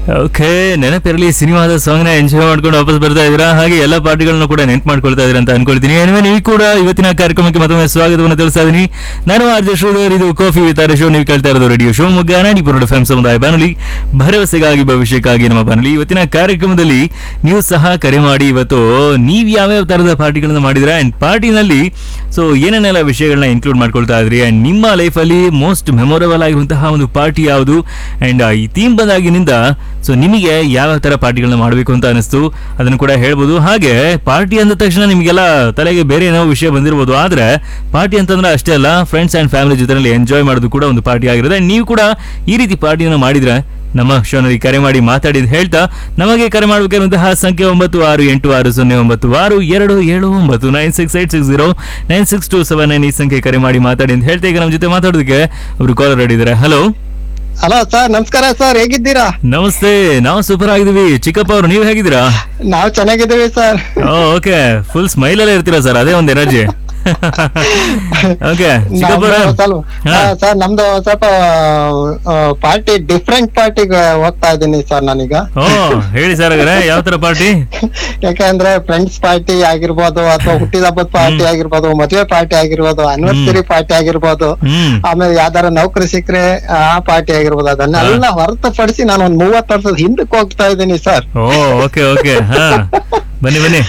Okay ನೆನಪಿರಲಿ ಸಿನಿಮಾದ song ನ ಎಂಜಾಯ್ ಮಾಡ್ಕೊಂಡು ವಾಪಸ್ ಬರ್ತಾ ಇದ್ದೀರಾ ಹಾಗೆ ಎಲ್ಲ ಪಾರ್ಟಿಗಳನ್ನ ಕೂಡ ನೆನ್ಪು ಮಾಡ್ಕೊಳ್ತಾ ಇದ್ದೀರಾ ಅಂತ ಅನ್ಕೊಳ್ತೀನಿ ಏನಿವೆ ನೀವು ಕೂಡ ಇವತ್ತಿನ ಕಾರ್ಯಕ್ರಮಕ್ಕೆ ಮತ್ತೊಮ್ಮೆ ಸ್ವಾಗತವನ್ನು ತಿಳಿಸ್ತಾ ಇದೀನಿ ನಾನು ಆರ್ಜೆ ಶ್ರೀಧರ್ ಇದು ಕಾಫಿ ವಿತಾರ ಶೋ ನೀವು ಕೇಳ್ತಾ ಇರೋದು ರೇಡಿಯೋ ಶಿವಮೊಗ್ಗ ನಾಡಿಪುರ ಎಫ್ ಸಮುದಾಯ ಬಾನುಲಿ ಭರವಸೆಗಾಗಿ ಭವಿಷ್ಯಕ್ಕಾಗಿ ನಮ್ಮ ಬಾನುಲಿ ಇವತ್ತಿನ ಕಾರ್ಯಕ್ರಮದಲ್ಲಿ ನೀವು ಸಹ ಕರೆ ಮಾಡಿ ಇವತ್ತು ನೀವು ಯಾವ್ಯಾವ ತರದ ಪಾರ್ಟಿಗಳನ್ನ ಮಾಡಿದ್ರ ಅಂಡ್ ಪಾರ್ಟಿನಲ್ಲಿ ಸೊ ಏನೇನೆಲ್ಲ ವಿಷಯಗಳನ್ನ ಇನ್ಕ್ಲೂಡ್ ಮಾಡ್ಕೊಳ್ತಾ ಇದ್ರಿ ಅಂಡ್ ನಿಮ್ಮ ಲೈಫಲ್ಲಿ ಮೋಸ್ಟ್ ಮೆಮೊರಬಲ್ ಆಗಿರುವಂತಹ ಒಂದು ಪಾರ್ಟಿ ಯಾವುದು ಅಂಡ್ ಈ ಥೀಮ್ ಬಂದಾಗಿನಿಂದ ಸೊ ನಿಮಗೆ ಯಾವ ತರ ಪಾರ್ಟಿಗಳನ್ನ ಮಾಡಬೇಕು ಅಂತ ಅನಿಸ್ತು ಅದನ್ನು ಕೂಡ ಹೇಳ್ಬೋದು ಹಾಗೆ ಪಾರ್ಟಿ ಅಂದ ತಕ್ಷಣ ನಿಮಗೆಲ್ಲ ತಲೆಗೆ ಬೇರೆ ಏನೋ ವಿಷಯ ಬಂದಿರ್ಬೋದು ಆದ್ರೆ ಪಾರ್ಟಿ ಅಂತಂದ್ರೆ ಅಷ್ಟೇ ಅಲ್ಲ ಫ್ರೆಂಡ್ಸ್ ಅಂಡ್ ಫ್ಯಾಮಿಲಿ ಜೊತೆನಲ್ಲಿ ಎಂಜಾಯ್ ಮಾಡೋದು ಕೂಡ ಒಂದು ಪಾರ್ಟಿ ಆಗಿರುತ್ತೆ ನೀವು ಕೂಡ ಈ ರೀತಿ ಪಾರ್ಟಿಯನ್ನು ಮಾಡಿದ್ರೆ ನಮ್ಮ ಶೋನಲ್ಲಿ ಕರೆ ಮಾಡಿ ಮಾತಾಡಿದ್ ಹೇಳ್ತಾ ನಮಗೆ ಕರೆ ಮಾಡಬೇಕಾದಂತಹ ಸಂಖ್ಯೆ ಒಂಬತ್ತು ಆರು ಎಂಟು ಆರು ಸೊನ್ನೆ ಒಂಬತ್ತು ಆರು ಎರಡು ಏಳು ಒಂಬತ್ತು nine six eight six zero nine six two seven nine ಈ ಸಂಖ್ಯೆ ಕರೆ ಮಾಡಿ ಮಾತಾಡಿ ಅಂತ ಹೇಳ್ತಾ ಈಗ ನಮ್ಮ ಜೊತೆ ಮಾತಾಡೋದಕ್ಕೆ ಅವರು ಕಾಲರ್ ರೆಡಿದ್ದಾರೆ ಹಲೋ ಹಲೋ ಸರ್ ನಮಸ್ಕಾರ ಸರ್ ಹೇಗಿದ್ದೀರಾ ನಮಸ್ತೆ ನಾವು ಸೂಪರ್ ಆಗಿದೀವಿ ಚಿಕ್ಕಪ್ಪ ಅವರು ನೀವು ಹೇಗಿದ್ದೀರಾ ನಾವು ಚೆನ್ನಾಗಿದ್ದೀವಿ ಸರ್ ಓಕೆ ಫುಲ್ ಸ್ಮೈಲ್ ಅಲ್ಲೇ ಇರ್ತೀರಾ ಸರ್ ಅದೇ ಒಂದು ಎನರ್ಜಿ ಓಕೆ ಚಿಕ್ಕಪ್ಪ ನಮ್ದು ಸ್ವಲ್ಪ ಹಾ. ಹಾ, ಸರ್ ನಮ್ದು ಸ್ವಲ್ಪ ಪಾರ್ಟಿ ಡಿಫ್ರೆಂಟ್ ಪಾರ್ಟಿಗೆ ಹೋಗ್ತಾ ಇದ್ದೀನಿ ಸರ್ ನಾನೀಗ ಓ ಹೇಳಿ ಸರ್ ಹಾಗಾದ್ರೆ ಯಾವ ತರ ಪಾರ್ಟಿ ಯಾಕಂದ್ರೆ ಫ್ರೆಂಡ್ಸ್ ಪಾರ್ಟಿ ಆಗಿರ್ಬೋದು ಅಥವಾ ಹುಟ್ಟಿದ ಹಬ್ಬದ ಪಾರ್ಟಿ ಆಗಿರ್ಬೋದು ಮದುವೆ ಪಾರ್ಟಿ ಆಗಿರ್ಬೋದು ಅನಿವರ್ಸರಿ ಪಾರ್ಟಿ ಆಗಿರ್ಬೋದು ಹ್ಮ್ ಆಮೇಲೆ ಯಾವ್ದಾರ ನೌಕರಿ ಸಿಕ್ಕರೆ ಆ ಪಾರ್ಟಿ ಆಗಿರ್ಬೋದು ಅದನ್ನೆಲ್ಲ ಹೊರತುಪಡಿಸಿ ನಾನು ಒಂದ್ ಮೂವತ್ತು ವರ್ಷದ ಹಿಂದಕ್ಕೆ ಹೋಗ್ತಾ ಇದ್ದೀನಿ ಸರ್ ಓ ಓಕೆ ಓಕೆ ಹಾ ಬನ್ನಿ ಬನ್ನಿ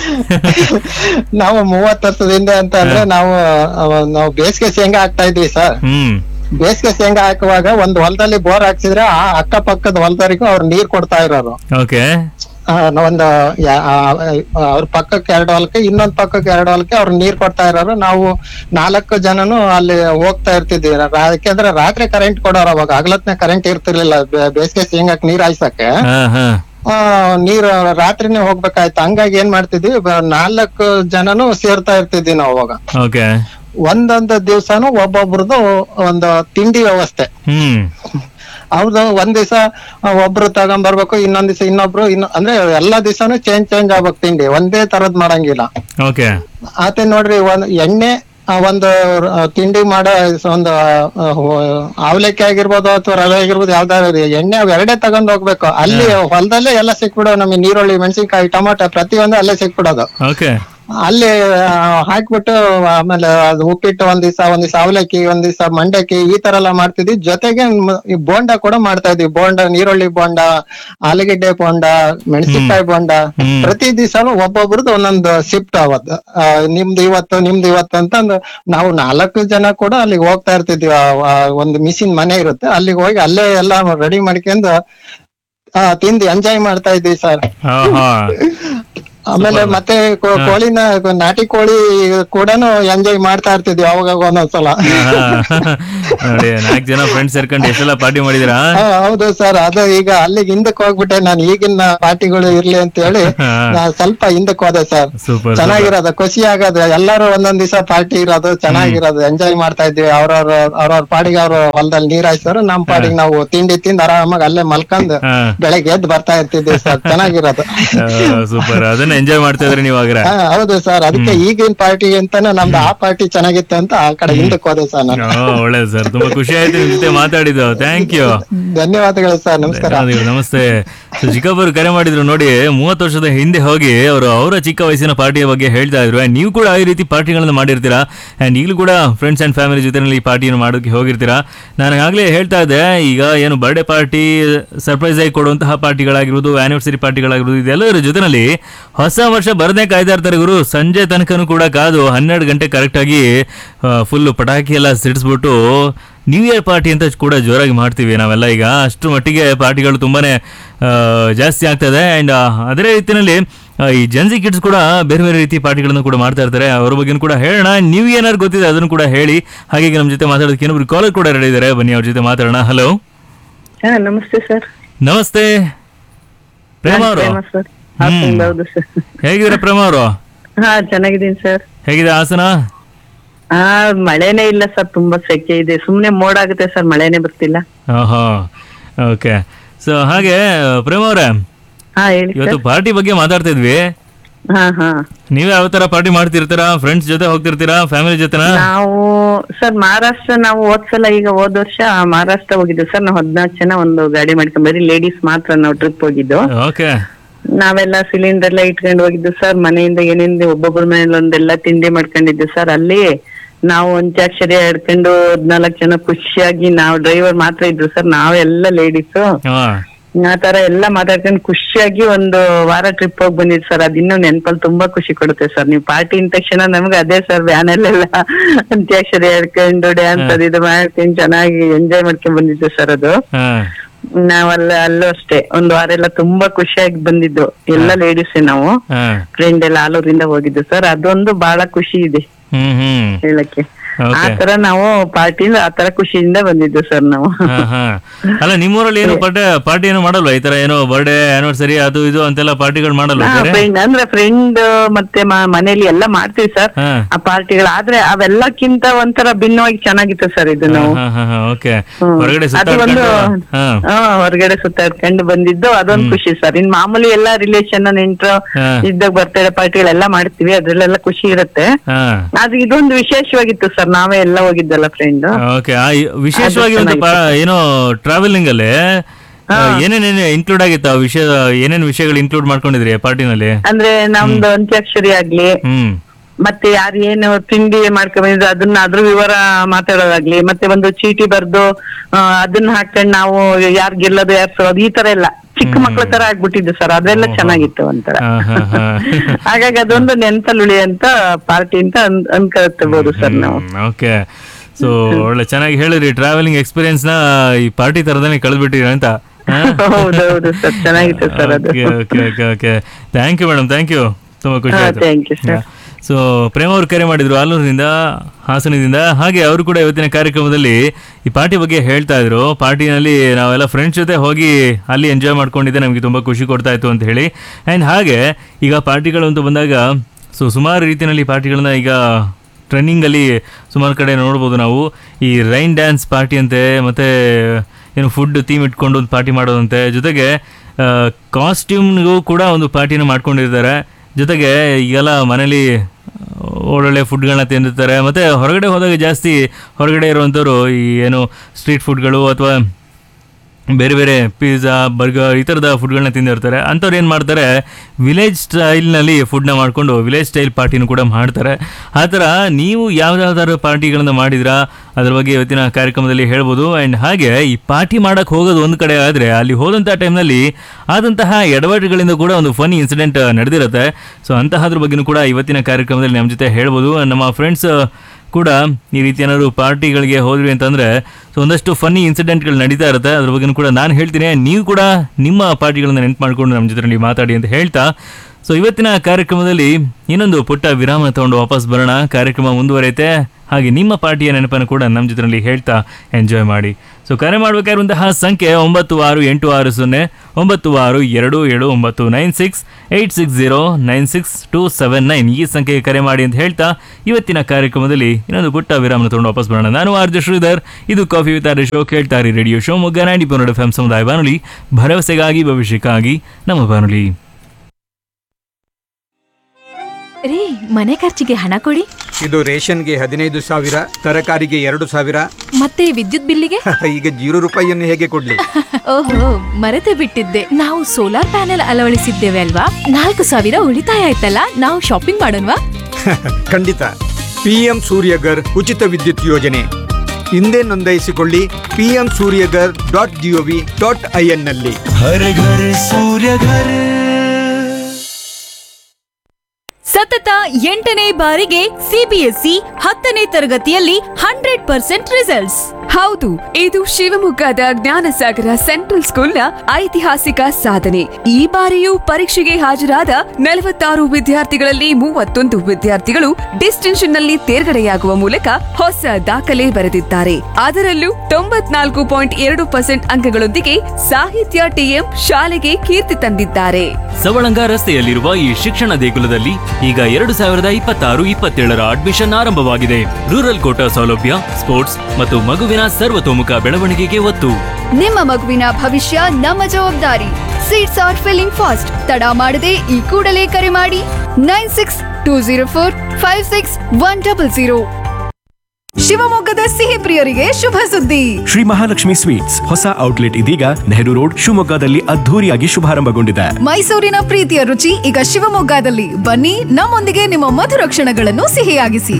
ನಾವು ಮೂವತ್ತು ವರ್ಷದ ಹಿಂದೆ ಅಂತ ಅಂದ್ರೆ ನಾವು ಅಹ್, ನಾವು ಬೇಸಿಗೆ ಶೇಂಗಾ ಹಾಕ್ತಾ ಇದ್ವಿ ಸರ್ ಹ್ಮ್ ಬೇಸಿಗೆ ಶೇಂಗಾ ಹಾಕುವಾಗ ಒಂದು ಹೊಲದಲ್ಲಿ ಬೋರ್ ಹಾಕ್ಸಿದ್ರೆ ಆ ಅಕ್ಕಪಕ್ಕದ ಹೊಲದವರಿಗೂ ಅವ್ರು ನೀರ್ ಕೊಡ್ತಾ ಇರೋರು ಓಕೆ ಆ, ಒಂದು ಯಾ- ಆ, ಆ, ಅವ್ರ ಪಕ್ಕಕ್ಕೆ ಎರಡು ಹೊಲಕ್ಕೆ ಇನ್ನೊಂದ್ ಪಕ್ಕಕ್ಕೆ ಎರಡು ಹೊಲಕ್ಕೆ ಅವ್ರು ನೀರ್ ಕೊಡ್ತಾ ಇರೋರು ನಾವು ನಾಲ್ಕು ಜನನು ಅಲ್ಲಿ ಹೋಗ್ತಾ ಇರ್ತಿದ್ವಿ ರಾ- ಯಾಕೆಂದ್ರೆ ರಾತ್ರಿ ಕರೆಂಟ್ ಕೊಡೋರು ಅವಾಗ ಹಗಲತ್ನೇ ಕರೆಂಟ್ ಇರ್ತಿರ್ಲಿಲ್ಲ ಬೇ- ಬೇಸಿಗೆ ಶೇಂಗಾಕ್ ನೀರ್ ಹಾಯ್ಸಕ್ಕೆ ಹಾ ಹಾ ಆ, ನೀರು ರಾತ್ರಿನೇ ಹೋಗ್ಬೇಕಾಯ್ತು ಹಂಗಾಗಿ ಏನ್ ಮಾಡ್ತಿದ್ವಿ ಬ- ನಾಲ್ಕು ಜನನು ಸೇರ್ತಾ ಇರ್ತಿದ್ವಿ ನಾವು ಅವಾಗ ಓಕೆ ಒಂದೊಂದು ದಿವ್ಸನು ಒಬ್ಬೊಬ್ರದ್ದು ಒಂದು ತಿಂಡಿ ವ್ಯವಸ್ಥೆ ಹ್ಮ್ ಅವ್ರದ್ದು ಒಂದ್ ದಿವಸ ಒಬ್ರು ತಗೊಂಬರ್ಬೇಕು ಇನ್ನೊಂದ್ ದಿವಸ ಇನ್ನೊಬ್ರು ಇನ್ನು ಅಂದ್ರೆ ಎಲ್ಲಾ ದಿವಸನು ಚೇಂಜ್ ಚೇಂಜ್ ಆಗ್ಬೇಕು ತಿಂಡಿ ಒಂದೇ ತರದ್ ಮಾಡಂಗಿಲ್ಲ ಓಕೆ ಆತ ನೋಡ್ರಿ ಒಂದ್ ಎಣ್ಣೆ ಆ, ಒಂದು ಆ, ತಿಂಡಿ ಮಾಡೋ ಒಂದು ಆ, ಹೊ- ಅವಲಕ್ಕಿ ಆಗಿರ್ಬೋದು ಅಥವಾ ರವೆ ಆಗಿರ್ಬೋದು ಯಾವ್ದಾದ್ರು ಎಣ್ಣೆ ಅವ್ ಎರಡೇ ತಗೊಂಡ್ ಹೋಗ್ಬೇಕು ಅಲ್ಲಿ ಹೊಲದಲ್ಲೇ ಎಲ್ಲ ಸಿಕ್ಬಿಡೋ ನಮಗೆ ನೀರುಳ್ಳಿ ಮೆಣಸಿನ್ಕಾಯಿ ಟೊಮಾಟೊ ಪ್ರತಿಯೊಂದು ಅಲ್ಲೇ ಸಿಕ್ಬಿಡೋದು ಓಕೆ ಅಲ್ಲಿ ಆ, ಹಾಕ್ಬಿಟ್ಟು ಆಮೇಲೆ ಅದು ಉಪ್ಪಿಟ್ಟು ಒಂದ್ ದಿವಸ ಒಂದ್ ದಿವಸ ಅವಲಕ್ಕಿ ಒಂದ್ ದಿವಸ ಮಂಡಕ್ಕಿ ಈ ತರ ಎಲ್ಲ ಮಾಡ್ತಿದ್ವಿ ಜೊತೆಗೆ ಮ- ಈ ಬೋಂಡ ಕೂಡ ಮಾಡ್ತಾ ಇದ್ವಿ ಬೋಂಡ ನೀರುಳ್ಳಿ ಬೋಂಡ ಆಲೂಗೆಡ್ಡೆ ಬೋಂಡ ಮೆಣಸಿನ್ಕಾಯಿ ಬೋಂಡ ಹ್ಮ್. ಪ್ರತಿ ದಿವಸನು ಒಬ್ಬೊಬ್ರದ್ದು ಒಂದೊಂದು ಶಿಫ್ಟ್ ಅವತ್ತು ಆ, ನಿಮ್ದು ಇವತ್ತು ನಿಮ್ದು ಇವತ್ತು ಅಂತಂದು ನಾವು ನಾಲ್ಕು ಜನ ಕೂಡ ಅಲ್ಲಿಗೆ ಹೋಗ್ತಾ ಇರ್ತಿದ್ವಿ ಆ, ಆ, ಒಂದು ಮಿಷಿನ್ ಮನೆ ಇರುತ್ತೆ ಅಲ್ಲಿಗೆ ಹೋಗಿ ಅಲ್ಲೇ ಎಲ್ಲ ರೆಡಿ ಮಾಡ್ಕೊಂಡು ಆ, ತಿಂದು ಎಂಜಾಯ್ ಮಾಡ್ತಾ ಇದ್ವಿ ಸರ್ ಹಾ ಹಾ ಆಮೇಲೆ ಮತ್ತೆ ಕೋ- ಕೋಳಿನ ನಾಟಿ ಕೋಳಿ ಕೂಡನು ಎಂಜಾಯ್ ಮಾಡ್ತಾ ಇರ್ತಿದ್ವಿ ಅವಾಗ ಒಂದೊಂದ್ಸಲ ನೋಡಿ ನಾಲ್ಕು ಜನ ಫ್ರೆಂಡ್ಸ್ ಸೇರ್ಕೊಂಡು ಎಷ್ಟೆಲ್ಲ ಪಾರ್ಟಿ ಮಾಡಿದಿರಾ ಹಾ, ಹೌದು ಸರ್ ಅದು ಈಗ ಅಲ್ಲಿಗೆ ಹಿಂದಕ್ಕೆ ಹೋಗ್ಬಿಟ್ಟೆ ನಾನು ಈಗಿನ ಪಾರ್ಟಿಗಳು ಇರ್ಲಿ ಅಂತ ಹೇಳಿ ಹಾ. ನಾನ್ ಸ್ವಲ್ಪ ಹಿಂದಕ್ಕೆ ಹೋದೆ ಸರ್ ಸೂಪರ್ ಚೆನ್ನಾಗಿರೋದು ಖುಷಿ ಆಗೋದು ಎಲ್ಲಾರು ಒಂದೊಂದ್ ದಿವಸ ಪಾರ್ಟಿ ಇರೋದು ಚೆನ್ನಾಗಿರೋದು ಎಂಜಾಯ್ ಮಾಡ್ತಾ ಇದ್ವಿ ಅವ್ರವ್ರ ಅವ್ರವ್ರ ಪಾಡಿಗೆ ಅವ್ರು ಹೊಲದಲ್ಲಿ ನೀರ್ ಹಾಯ್ಸೋರು ನಮ್ ಪಾಡಿಗೆ ನಾವು ತಿಂಡಿ ತಿಂದು ಆರಾಮಾಗಿ ಅಲ್ಲೇ ಮಲ್ಕೊಂಡು ಹಾ ಬೆಳಗ್ಗೆ ಎದ್ದು ಬರ್ತಾ ಇರ್ತಿದ್ವಿ ಸರ್ ಚೆನ್ನಾಗಿರೋದು ಸೂಪರ್ ಅದನ್ನ ಎಂಜಾಯ್ ಮಾಡ್ತಾ ಇದ್ರಿ ನೀವು ಆಗ್ರೆ ಹಾ ಹೌದು ಸರ್ ಅದಕ್ಕೆ ಈಗಿನ ಪಾರ್ಟಿ ಅಂತಾನೆ ನಮ್ದು ಆ ಪಾರ್ಟಿ ಚೆನ್ನಾಗಿತ್ತು ಅಂತ ಆ ಕಡೆ ಹಿಂದಕ್ಕೆ ಹೋದೆ ಸರ್ ನಾನು ಓ, ಒಳ್ಳೇದು ಸರ್ ತುಂಬಾ ಖುಷಿ ಆಯ್ತು ನಿಮ್ ಜೊತೆ ಮಾತಾಡಿದ್ದು ಥ್ಯಾಂಕ್ ಯು ಧನ್ಯವಾದಗಳು ಸರ್ ನಮಸ್ಕಾರ ಧನ್ಯವಾದಗಳು, ನಮಸ್ತೆ So, ಚಿಕ್ಕಪ್ಪರು ಕರೆ ಮಾಡಿದ್ರು ನೋಡಿ ಮೂವತ್ತು ವರ್ಷದ ಹಿಂದೆ ಹೋಗಿ ಅವರು ಅವರ ಚಿಕ್ಕ ವಯಸ್ಸಿನ ಪಾರ್ಟಿಯ ಬಗ್ಗೆ ಹೇಳ್ತಾ ಇದ್ರು And ನೀವು ಕೂಡ ಈ ರೀತಿ ಪಾರ್ಟಿಗಳನ್ನ ಮಾಡಿರ್ತೀರಾ ಅಂಡ್ ಈಗಲೂ ಕೂಡ ಫ್ರೆಂಡ್ಸ್ ಅಂಡ್ ಫ್ಯಾಮಿಲಿ ಜೊತೆನಲ್ಲಿ ಈ ಪಾರ್ಟಿಯನ್ನು ಮಾಡೋಕೆ ಹೋಗಿರ್ತೀರಾ ನಾನು ಆಗಲೇ ಹೇಳ್ತಾ ಇದ್ದೆ ಈಗ ಏನು ಬರ್ಡೇ ಪಾರ್ಟಿ ಸರ್ಪ್ರೈಸ್ ಆಗಿ ಕೊಡುವಂತಹ ಪಾರ್ಟಿಗಳಾಗಿರ್ಬೋದು ಆನಿವರ್ಸರಿ ಪಾರ್ಟಿಗಳಾಗಿರ್ಬೋದು ಇದೆಲ್ಲದರ ಜೊತೆನಲ್ಲಿ ಹೊಸ ವರ್ಷ ಬರದೇ ಕಾಯ್ತಾ ಇರ್ತಾರೆ ಗುರು ಸಂಜೆ ತನಕನೂ ಕೂಡ ಕಾದು ಹನ್ನೆರಡು ಗಂಟೆ ಕರೆಕ್ಟಾಗಿ ಫುಲ್ ಪಟಾಕಿ ಎಲ್ಲ ಸಿಡಿಸ್ಬಿಟ್ಟು ನ್ಯೂ ಇಯರ್ ಪಾರ್ಟಿ ಅಂತ ಕೂಡ ಜೋರಾಗಿ ಮಾಡ್ತೀವಿ ನಾವೆಲ್ಲ ಈಗ ಅಷ್ಟು ಮಟ್ಟಿಗೆ ಪಾರ್ಟಿಗಳು ತುಂಬಾನೇ ಆ, ಜಾಸ್ತಿ ಆಗ್ತದೆ ಅಂಡ್ ಅದೇ ರೀತಿಯಲ್ಲಿ ಆ, ಈ ಜನ್ಸಿ ಕಿಡ್ಸ್ ಕೂಡ ಬೇರೆ ಬೇರೆ ರೀತಿ ಪಾರ್ಟಿಗಳನ್ನು ಕೂಡ ಮಾಡ್ತಾ ಇರ್ತಾರೆ ಅವ್ರ ಬಗ್ಗೆ ಕೂಡ ಹೇಳೋಣ ನೀವು ಏನಾದ್ರು ಗೊತ್ತಿದೆ ಅದನ್ನು ಕೂಡ ಹೇಳಿ ಹಾಗೆ ನಮ್ಮ ಜೊತೆ ಮಾತಾಡೋದಕ್ಕೆ ಇನ್ನೊಬ್ರು ಕಾಲರ್ ಕೂಡ ರೆಡಿ ಇದ್ದಾರೆ ಬನ್ನಿ ಅವ್ರ ಜೊತೆ ಮಾತಾಡೋಣ ಹಲೋ ಹಾ ನಮಸ್ತೆ ಸರ್ ನಮಸ್ತೆ ಪ್ರೇಮ ಅವರು ಪ್ರೇಮ ಸರ್ ಹ್ಮ್. ಹೌದು ಸರ್ ಹೇಗಿದ್ದೀರಾ ಪ್ರೇಮ ಅವರು ಹಾ ಚೆನ್ನಾಗಿದ್ದೀನಿ ಸರ್ ಹೇಗಿದೆ ಹಾಸನ ಹಾ ಮಳೆನೇ ಇಲ್ಲ ಸರ್ ತುಂಬಾ ಸೆಕೆ ಇದೆ ಸುಮ್ನೆ ಮೋಡ ಆಗುತ್ತೆ ಸರ್ ಮಳೆನೇ ಬರ್ತಿಲ್ಲ ಹಾ ಓಕೆ ಸೊ ಹಾಗೆ ಪ್ರೇಮ ಅವರೇ ಹಾ ಹೇಳಿ ಇವತ್ತು ಸರ್ ಪಾರ್ಟಿ ಬಗ್ಗೆ ಮಾತಾಡ್ತಾ ಇದ್ವಿ ಹಾ ಹಾ ನೀವ್ ಯಾವ ತರ ಪಾರ್ಟಿ ಮಾಡ್ತಿರ್ತೀರಾ ಫ್ರೆಂಡ್ಸ್ ಜೊತೆ ಹೋಗ್ತಿರ್ತೀರಾ ಫ್ಯಾಮಿಲಿ ಜೊತೆನಾ ನಾವು ಸರ್ ಮಹಾರಾಷ್ಟ್ರ ನಾವು ಹೋದ್ಸಲ ಈಗ ಹೋದ್ ವರ್ಷ ಮಹಾರಾಷ್ಟ್ರ ಹೋಗಿದ್ದು ಸರ್ ನಾವು ಹದ್ನಾಲ್ಕು ಜನ ಒಂದು ಗಾಡಿ ಮಾಡ್ಕೊಂಡ್ ಬರೀ ಲೇಡೀಸ್ ಮಾತ್ರ ನಾವು ಟ್ರಿಪ್ ಹೋಗಿದ್ದು ಓಕೆ ನಾವೆಲ್ಲ ಸಿಲಿಂಡರ್ ಎಲ್ಲ ಇಟ್ಕೊಂಡು ಹೋಗಿದ್ದು ಸರ್ ಮನೆಯಿಂದ ಏನೇನು ಒಬ್ಬೊಬ್ಬರ ಮನೇಲಿ ಒಂದೆಲ್ಲ ತಿಂಡಿ ಮಾಡ್ಕೊಂಡಿದ್ದು ಸರ್ ಅಲ್ಲಿ ನಾವು ಅಂತ್ಯಾಕ್ಷರಿ ಹಿಡ್ಕೊಂಡು ಹದ್ನಾಲ್ಕು ಜನ ಖುಷಿಯಾಗಿ ನಾವು ಡ್ರೈವರ್ ಮಾತ್ರ ಇದ್ರು ಸರ್ ನಾವೆಲ್ಲ ಲೇಡೀಸ್ ಹಾ ಆ ತರ ಎಲ್ಲ ಮಾತಾಡ್ಕೊಂಡು ಖುಷಿಯಾಗಿ ಒಂದು ವಾರ ಟ್ರಿಪ್ ಹೋಗಿ ಬಂದಿದ್ ಸರ್ ಅದಿನ್ನೂ ನೆನಪಲ್ಲಿ ತುಂಬಾ ಖುಷಿ ಕೊಡುತ್ತೆ ಸರ್ ನೀವು ಪಾರ್ಟಿ ಇಂದ ತಕ್ಷಣ ನಮ್ಗೆ ಅದೇ ಸರ್ ವ್ಯಾನಲ್ಲೆಲ್ಲ ಅಂತ್ಯಾಕ್ಷರಿ ಹಿಡ್ಕೊಂಡು ಡ್ಯಾನ್ಸ್ ಅದು ಇದು ಮಾಡ್ಕೊಂಡು ಚೆನ್ನಾಗಿ ಎಂಜಾಯ್ ಮಾಡ್ಕೊಂಡ್ ಬಂದಿದ್ದು ಸರ್ ಅದು ಹಾ ನಾವಲ್ಲ ಅಲ್ಲೂ ಅಷ್ಟೇ ಒಂದ್ ವಾರ ಎಲ್ಲ ತುಂಬಾ ಖುಷಿಯಾಗಿ ಬಂದಿದ್ದು ಎಲ್ಲ ಲೇಡೀಸ್ ನಾವು ಹಾ ಫ್ರೆಂಡ್ ಎಲ್ಲ ಆಲೂರಿಂದ ಹೋಗಿದ್ದು ಸರ್ ಅದೊಂದು ಬಹಳ ಖುಷಿ ಇದೆ ಹ್ಮ್ ಹ್ಮ್ ಹೇಳಕ್ಕೆ ಆ ಓಕೆ ತರ ನಾವು ಪಾರ್ಟಿಯಿಂದ ಆ ತರ ಖುಷಿಯಿಂದ ಬಂದಿದ್ದು ಸರ್ ನಾವು ಹಾ ಹಾ ಅಲ್ಲ ನಿಮ್ಮೂರಲ್ಲಿ ಏನು ಪಾರ್ಟಿ ಪಾರ್ಟಿ ಏನು ಮಾಡಲ್ವಾ ಈ ತರ ಏನೋ ಬರ್ಡೇ ಆನಿವರ್ಸರಿ ಅದು ಇದು ಅಂತೆಲ್ಲ ಪಾರ್ಟಿಗಳು ಮಾಡಲ್ವಾ ಬೇರೆ ಫ್ರೆಂಡ್ ಅಂದ್ರೆ ಫ್ರೆಂಡ್ ಮತ್ತೆ ಮ- ಮನೇಲಿ ಎಲ್ಲ ಮಾಡ್ತೀವಿ ಸರ್ ಹಾ ಆ ಪಾರ್ಟಿಗಳು ಆದ್ರೆ ಅವೆಲ್ಲಕ್ಕಿಂತ ಒಂಥರ ಭಿನ್ನವಾಗಿ ಚೆನ್ನಾಗಿತ್ತು ಸರ್ ಇದು ನಾವು ಹಾ ಹಾ ಹಾ ಓಕೆ ಹ್ಮ್. ಹೊರಗಡೆ ಅದು ಒಂದು ಸುತ್ತಾಡ್ಕೊಂಡು ಹಾ ಹಾ ಹೊರಗಡೆ ಸುತ್ತಾಡ್ಕೊಂಡು ಬಂದಿದ್ದು ಅದೊಂದು ಖುಷಿ ಸರ್ ಇನ್ ಮಾಮೂಲಿ ಎಲ್ಲಾ ರಿಲೇಷನ್ ನೆಂಟ್ರು ಹಾ. ಇದ್ದಾಗ ಬರ್ತಡೇ ಪಾರ್ಟಿಗಳೆಲ್ಲ ಮಾಡ್ತೀವಿ ಅದ್ರಲ್ಲೆಲ್ಲ ಖುಷಿ ಇರುತ್ತೆ ಹಾ ಅದು ಇದೊಂದು ವಿಶೇಷವಾಗಿತ್ತು ಸರ್ ನಾವೇ ಎಲ್ಲ ಹೋಗಿದ್ದಲ್ಲ ಫ್ರೆಂಡ್ ಓಕೆ ವಿಶೇಷವಾಗಿರುವಂತ ಪಾ- ಏನೋ ಟ್ರಾವೆಲಿಂಗ್ ಅಲ್ಲಿ ಆ, ಏನೇನೇನು ಇನ್ಕ್ಲೂಡ್ ಆಗಿತ್ತು ಆ ವಿಷಯ ಏನೇನು ವಿಷಯಗಳು ಇನ್ಕ್ಲೂಡ್ ಮಾಡ್ಕೊಂಡಿದ್ರಿ ಪಾರ್ಟಿನಲ್ಲಿ ಅಂದ್ರೆ ನಮ್ದು ಅಂತ್ಯಾಕ್ಷರಿ ಆಗ್ಲಿ ಹ್ಮ್ ಮತ್ತೆ ಯಾರು ಏನು ತಿಂಡಿ ಮಾಡ್ಕೊಂಡ್ ಬಂದಿದ್ರು ಅದನ್ನ ಅದ್ರ ವಿವರ ಮಾತಾಡೋದಾಗ್ಲಿ ಮತ್ತೆ ಒಂದು ಚೀಟಿ ಬರ್ದು ಆ, ಅದನ್ನ ಹಾಕೊಂಡ್ ನಾವು ಯಾರ್ ಗೆಲ್ಲೋದು ಯಾರು ಸೋಲೋದು ಈ ತರ ಎಲ್ಲ ಚಿಕ್ಕ ಮಕ್ಳ ತರ ಆಗ್ಬಿಟ್ಟಿದ್ದು ಸರ್ ಅದೆಲ್ಲ ಚೆನ್ನಾಗಿತ್ತು ಒಂಥರ ಹಾ ಹಾ ಹಾ ಹಾಗಾಗಿ ಅದೊಂದು ನೆನ್ಪಲ್ಲಿ ಉಳಿಯಂತ ಪಾರ್ಟಿ ಅಂತ ಅನ್- ಅನ್ಕೊಳ್ತಬಹುದು ಸರ್ ನಾವು ಓಕೆ ಸೊ ಒಳ್ಳೆ ಚೆನ್ನಾಗಿ ಹೇಳಿರಿ ಟ್ರಾವೆಲಿಂಗ್ ಎಕ್ಸ್ಪೀರಿಯನ್ಸ್ ನ ಈ ಪಾರ್ಟಿ ತರದನೆ ಕಳೆದ್ಬಿಟ್ಟಿರಿ ಅಂತ ಹೌದೌದು ಸರ್ ಚೆನ್ನಾಗಿತ್ತು ಸರ್ ಅದು okay okay okay okay thank madam thank ತುಂಬಾ ಖುಷಿ ಆಯ್ತು thank sir so Prema ಅವರು ಕರೆ ಮಾಡಿದ್ರು ಆಲೂರಿನಿಂದ ಹಾಸನದಿಂದ ಹಾಗೆ ಅವರು ಕೂಡ ಇವತ್ತಿನ ಕಾರ್ಯಕ್ರಮದಲ್ಲಿ ಈ ಪಾರ್ಟಿ ಬಗ್ಗೆ ಹೇಳ್ತಾ ಇದ್ರು ಪಾರ್ಟಿನಲ್ಲಿ ನಾವೆಲ್ಲ ಫ್ರೆಂಡ್ಸ್ ಜೊತೆ ಹೋಗಿ ಅಲ್ಲಿ ಎಂಜಾಯ್ ಮಾಡ್ಕೊಂಡಿದ್ದೆ ನಮಗೆ ತುಂಬ ಖುಷಿ ಕೊಡ್ತಾ ಇತ್ತು ಅಂತ ಹೇಳಿ ಆ್ಯಂಡ್ ಹಾಗೆ ಈಗ ಪಾರ್ಟಿಗಳು ಅಂತ ಬಂದಾಗ ಸೊ ಸುಮಾರು ರೀತಿಯಲ್ಲಿ ಪಾರ್ಟಿಗಳನ್ನ ಈಗ ಟ್ರೆಂಡಿಂಗಲ್ಲಿ ಸುಮಾರು ಕಡೆ ನೋಡ್ಬೋದು ನಾವು ಈ ರೈನ್ ಡ್ಯಾನ್ಸ್ ಪಾರ್ಟಿ ಅಂತೆ ಮತ್ತು ಏನು ಫುಡ್ ಥೀಮ್ ಇಟ್ಕೊಂಡು ಒಂದು ಪಾರ್ಟಿ ಮಾಡೋದಂತೆ ಜೊತೆಗೆ ಕಾಸ್ಟ್ಯೂಮ್ಗೂ ಕೂಡ ಒಂದು ಪಾರ್ಟಿನ ಮಾಡ್ಕೊಂಡಿರ್ತಾರೆ ಜೊತೆಗೆ ಈಗೆಲ್ಲ ಮನೇಲಿ ಒಳ್ಳೊಳ್ಳೆ ಫುಡ್ಗಳನ್ನ ತಿಂದಿರ್ತಾರೆ ಮತ್ತು ಹೊರಗಡೆ ಹೋದಾಗ ಜಾಸ್ತಿ ಹೊರಗಡೆ ಇರುವಂಥವ್ರು ಈ ಏನು ಸ್ಟ್ರೀಟ್ ಫುಡ್ಗಳು ಅಥವಾ ಬೇರೆ ಬೇರೆ ಪಿಜ್ಜಾ ಬರ್ಗರ್ ಈ ಥರದ ಫುಡ್ಗಳನ್ನ ತಿಂದಿರ್ತಾರೆ ಅಂಥವ್ರು ಏನು ಮಾಡ್ತಾರೆ ವಿಲೇಜ್ ಸ್ಟೈಲ್ನಲ್ಲಿ ಫುಡ್ನ ಮಾಡಿಕೊಂಡು ವಿಲೇಜ್ ಸ್ಟೈಲ್ ಪಾರ್ಟಿನೂ ಕೂಡ ಮಾಡ್ತಾರೆ ಆ ಥರ ನೀವು ಯಾವ್ದಾವ್ದಾದ್ರು ಪಾರ್ಟಿಗಳನ್ನ ಮಾಡಿದ್ರಾ ಅದ್ರ ಬಗ್ಗೆ ಇವತ್ತಿನ ಕಾರ್ಯಕ್ರಮದಲ್ಲಿ ಹೇಳ್ಬೋದು ಆ್ಯಂಡ್ ಹಾಗೆ ಈ ಪಾರ್ಟಿ ಮಾಡೋಕ್ಕೆ ಹೋಗೋದು ಒಂದು ಕಡೆ ಆದರೆ ಅಲ್ಲಿ ಹೋದಂಥ ಟೈಮ್ನಲ್ಲಿ ಆದಂತಹ ಎಡವಟ್ಟುಗಳಿಂದ ಕೂಡ ಒಂದು ಫನಿ ಇನ್ಸಿಡೆಂಟ್ ನಡೆದಿರುತ್ತೆ ಸೊ ಅಂತಹದ್ರ ಬಗ್ಗೆನೂ ಕೂಡ ಇವತ್ತಿನ ಕಾರ್ಯಕ್ರಮದಲ್ಲಿ ನಮ್ಮ ಜೊತೆ ಹೇಳ್ಬೋದು ನಮ್ಮ ಫ್ರೆಂಡ್ಸ್ ಕೂಡ ಈ ರೀತಿ ಏನಾದ್ರು ಪಾರ್ಟಿಗಳಿಗೆ ಹೋದ್ವಿ ಅಂತಂದ್ರೆ ಸೊ ಒಂದಷ್ಟು ಫನ್ನಿ ಇನ್ಸಿಡೆಂಟ್ಗಳು ನಡೀತಾ ಇರುತ್ತೆ ಅದ್ರ ಬಗ್ಗೆ ಕೂಡ ನಾನು ಹೇಳ್ತೀನಿ ನೀವು ಕೂಡ ನಿಮ್ಮ ಪಾರ್ಟಿಗಳನ್ನ ನೆನ್ಪು ಮಾಡ್ಕೊಂಡು ನಮ್ಮ ಜೊತೆ ಮಾತಾಡಿ ಅಂತ ಹೇಳ್ತಾ ಸೊ ಇವತ್ತಿನ ಕಾರ್ಯಕ್ರಮದಲ್ಲಿ ಇನ್ನೊಂದು ಪುಟ್ಟ ವಿರಾಮ ತಗೊಂಡು ವಾಪಸ್ ಬರೋಣ ಕಾರ್ಯಕ್ರಮ ಮುಂದುವರಿಯುತ್ತೆ ಹಾಗೆ ನಿಮ್ಮ ಪಾರ್ಟಿಯ ನೆನಪನ್ನು ಕೂಡ ನಮ್ಮ ಜೊತೆಯಲ್ಲಿ ಹೇಳ್ತಾ ಎಂಜಾಯ್ ಮಾಡಿ ಸೊ ಕರೆ ಮಾಡಬೇಕಾಗಿರುವಂತಹ ಸಂಖ್ಯೆ ಒಂಬತ್ತು ಆರು ಎಂಟು ಆರು ಸೊನ್ನೆ ಒಂಬತ್ತು ಆರು ಎರಡು ಏಳು ಒಂಬತ್ತು nine six eight six zero nine six two seven nine ಈ ಸಂಖ್ಯೆಗೆ ಕರೆ ಮಾಡಿ ಅಂತ ಹೇಳ್ತಾ ಇವತ್ತಿನ ಕಾರ್ಯಕ್ರಮದಲ್ಲಿ ಇನ್ನೊಂದು ಪುಟ್ಟ ವಿರಾಮ ತಗೊಂಡು ವಾಪಸ್ ಬರೋಣ ನಾನು ಆರ್ ಜೆ ಶ್ರೀಧರ್ ಇದು ಕಾಫಿ ವಿತ್ ಆರ್ ಶೋ ಕೇಳ್ತಾ ಇರಿ ರೇಡಿಯೋ ಶೋ ಮೊಗ್ಗ ನಾಡಿ ಪನ್ನಡ ಎಫ್ ಸಮುದಾಯ ಬಾನುಲಿ ಭರವಸೆಗಾಗಿ ಭವಿಷ್ಯಕ್ಕಾಗಿ ನಮ್ಮ ಬಾನುಲಿ ರೀ ಮನೆ ಖರ್ಚಿಗೆ ಹಣ ಕೊಡಿ ಇದು ರೇಷನ್ಗೆ ಹದಿನೈದು ಸಾವಿರ ತರಕಾರಿಗೆ ಎರಡು ಸಾವಿರ ಮತ್ತೆ ವಿದ್ಯುತ್ ಬಿಲ್ಲಿಗೆ ಈಗ ಜೀರೋ ರೂಪಾಯಿಯನ್ನು ಹೇಗೆ ಕೊಡ್ಲಿ ಓಹೋ ಮರೆತೇ ಬಿಟ್ಟಿದ್ದೆ ನಾವು ಸೋಲಾರ್ ಪ್ಯಾನೆಲ್ ಅಳವಡಿಸಿದ್ದೇವೆ ಅಲ್ವಾ ನಾಲ್ಕು ಸಾವಿರ ಉಳಿತಾಯ ಆಯ್ತಲ್ಲ ನಾವು ಶಾಪಿಂಗ್ ಮಾಡೋಣವಾ ಖಂಡಿತ ಪಿಎಂ ಸೂರ್ಯಗರ್ ಉಚಿತ ವಿದ್ಯುತ್ ಯೋಜನೆ ಹಿಂದೆ ನೋಂದಾಯಿಸಿಕೊಳ್ಳಿ PM Suryaghar dot G O V dot I N ನಲ್ಲಿ ಸತತ ಎಂಟನೇ ಬಾರಿಗೆ ಸಿಬಿಎಸ್ಇ ಹತ್ತನೇ ತರಗತಿಯಲ್ಲಿ ಹಂಡ್ರೆಡ್ ಪರ್ಸೆಂಟ್ ರಿಸಲ್ಟ್ಸ್ ಹೌದು ಇದು ಶಿವಮೊಗ್ಗದ ಜ್ಞಾನಸಾಗರ ಸೆಂಟ್ರಲ್ ಸ್ಕೂಲ್ನ ಐತಿಹಾಸಿಕ ಸಾಧನೆ ಈ ಬಾರಿಯೂ ಪರೀಕ್ಷೆಗೆ ಹಾಜರಾದ ನಲವತ್ತಾರು ವಿದ್ಯಾರ್ಥಿಗಳಲ್ಲಿ ಮೂವತ್ತೊಂದು ವಿದ್ಯಾರ್ಥಿಗಳು ಡಿಸ್ಟಿಂಕ್ಷನ್ ನಲ್ಲಿ ತೇರ್ಗಡೆಯಾಗುವ ಮೂಲಕ ಹೊಸ ದಾಖಲೆ ಬರೆದಿದ್ದಾರೆ ಅದರಲ್ಲೂ ತೊಂಬತ್ನಾಲ್ಕು ಪಾಯಿಂಟ್ ಎರಡು ಪರ್ಸೆಂಟ್ ಅಂಕಗಳೊಂದಿಗೆ ಸಾಹಿತ್ಯ ಟಿಎಂ ಶಾಲೆಗೆ ಕೀರ್ತಿ ತಂದಿದ್ದಾರೆ ಸವಳಂಗ ರಸ್ತೆಯಲ್ಲಿರುವ ಈ ಶಿಕ್ಷಣ ದೇಗುಲದಲ್ಲಿ ಈಗ ಎರಡು ಸಾವಿರದ ಇಪ್ಪತ್ತಾರು ಇಪ್ಪತ್ತೇಳರ ಅಡ್ಮಿಷನ್ ಆರಂಭವಾಗಿದೆ ರೂರಲ್ ಕೋಟಾ ಸೌಲಭ್ಯ ಸ್ಪೋರ್ಟ್ಸ್ ಮತ್ತು ಮಗುವಿನ ಸರ್ವತೋಮುಖ ಬೆಳವಣಿಗೆಗೆ ಒತ್ತು ನಿಮ್ಮ ಮಗುವಿನ ಭವಿಷ್ಯ ನಮ್ಮ ಜವಾಬ್ದಾರಿ ಸೀಟ್ಸ್ ಆರ್ ಫಿಲ್ಲಿಂಗ್ ಫಾಸ್ಟ್ ತಡ ಮಾಡದೆ ಈ ಕೂಡಲೇ ಕರೆ ಮಾಡಿ nine six two zero four five six one double zero ಶಿವಮೊಗ್ಗದ ಸಿಹಿ ಪ್ರಿಯರಿಗೆ ಶುಭ ಸುದ್ದಿ ಶ್ರೀ ಮಹಾಲಕ್ಷ್ಮಿ ಸ್ವೀಟ್ಸ್ ಹೊಸ ಔಟ್ಲೆಟ್ ಇದೀಗ ನೆಹರು ರೋಡ್ ಶಿವಮೊಗ್ಗದಲ್ಲಿ ಅದ್ಧೂರಿಯಾಗಿ ಶುಭಾರಂಭಗೊಂಡಿದೆ ಮೈಸೂರಿನ ಪ್ರೀತಿಯ ರುಚಿ ಈಗ ಶಿವಮೊಗ್ಗದಲ್ಲಿ ಬನ್ನಿ ನಮ್ಮೊಂದಿಗೆ ನಿಮ್ಮ ಮಧುರ ಕ್ಷಣಗಳನ್ನು ಸಿಹಿಯಾಗಿಸಿ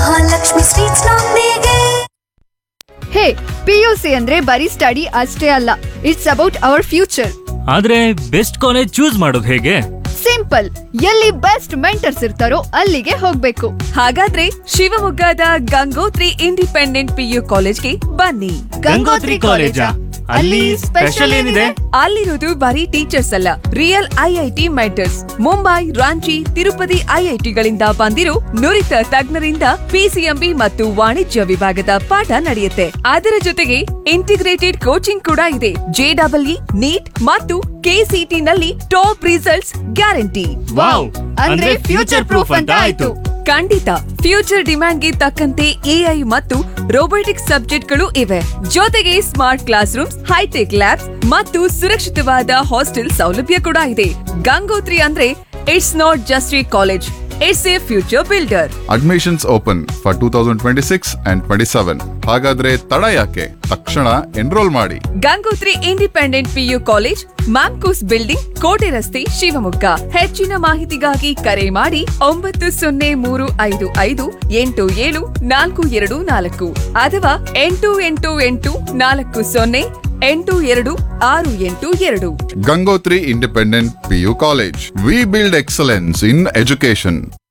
ಹೇ ಪಿಯುಸಿ ಅಂದ್ರೆ ಬರೀ ಸ್ಟಡಿ ಅಷ್ಟೇ ಅಲ್ಲ ಇಟ್ಸ್ ಅಬೌಟ್ ಅವರ್ ಫ್ಯೂಚರ್ ಆದ್ರೆ ಬೆಸ್ಟ್ ಕಾಲೇಜ್ ಚೂಸ್ ಮಾಡೋದು ಹೇಗೆ ಸಿಂಪಲ್ ಎಲ್ಲಿ ಬೆಸ್ಟ್ ಮೆಂಟರ್ಸ್ ಇರ್ತಾರೋ ಅಲ್ಲಿಗೆ ಹೋಗ್ಬೇಕು ಹಾಗಾದ್ರೆ ಶಿವಮೊಗ್ಗದ ಗಂಗೋತ್ರಿ ಇಂಡಿಪೆಂಡೆಂಟ್ ಪಿಯು ಕಾಲೇಜ್ಗೆ ಬನ್ನಿ ಗಂಗೋತ್ರಿ ಕಾಲೇಜಾ? ಅಲ್ಲಿ ಸ್ಪೆಷಲ್ ಏನಿದೆ? ಅಲ್ಲಿರೋದು ಬರೀ ಟೀಚರ್ಸ್ ಅಲ್ಲ real IIT mentors Mumbai Ranchi Tirupati ಐಐಟಿಗಳಿಂದ ಬಂದಿರೋ ನುರಿತ ತಜ್ಞರಿಂದ ಪಿಸಿಎಂಬಿ ಮತ್ತು ವಾಣಿಜ್ಯ ವಿಭಾಗದ ಪಾಠ ನಡೆಯುತ್ತೆ ಅದರ ಜೊತೆಗೆ ಇಂಟಿಗ್ರೇಟೆಡ್ ಕೋಚಿಂಗ್ ಕೂಡ ಇದೆ ಜೆಡಬ್ಲ್ಇ ನೀಟ್ ಮತ್ತು ಕೆಸಿಟಿ ನಲ್ಲಿ ಟಾಪ್ ರಿಸಲ್ಟ್ಸ್ ಗ್ಯಾರಂಟಿ ವಾವ್ ಅಂದ್ರೆ ಫ್ಯೂಚರ್ ಪ್ರೂಫ್ ಅಂತ ಆಯ್ತು ಖಂಡಿತ ಫ್ಯೂಚರ್ ಡಿಮ್ಯಾಂಡ್ಗೆ ತಕ್ಕಂತೆ ಎಐ ಮತ್ತು ರೋಬೋಟಿಕ್ಸ್ ಸಬ್ಜೆಕ್ಟ್ಗಳು ಇವೆ ಜೊತೆಗೆ smart class rooms high tech labs ಮತ್ತು ಸುರಕ್ಷಿತವಾದ ಹಾಸ್ಟೆಲ್ ಸೌಲಭ್ಯ ಕೂಡ ಇದೆ ಗಂಗೋತ್ರಿ ಅಂದ್ರೆ it's not just a college it's a future builder admissions open for two thousand twenty six and twenty seven ಹಾಗಾದ್ರೆ ತಡ ಯಾಕೆ ತಕ್ಷಣ ಎನ್ರೋಲ್ ಮಾಡಿ Gangotri independent PU college MAMCOS building ಕೋಟೆ ರಸ್ತೆ ಶಿವಮೊಗ್ಗ ಹೆಚ್ಚಿನ ಮಾಹಿತಿಗಾಗಿ ಕರೆ ಮಾಡಿ ಒಂಬತ್ತು ಸೊನ್ನೆ ಮೂರು ಐದು ಐದು ಎಂಟು ಏಳು ನಾಲ್ಕು ಎರಡು ನಾಲ್ಕು ಅಥವಾ ಎಂಟು ಎಂಟು ಎಂಟು ನಾಲ್ಕು ಸೊನ್ನೆ ಎಂಟು ಎರಡು ಆರು ಎಂಟು ಎರಡು Gangotri independent PU college we build excellence in education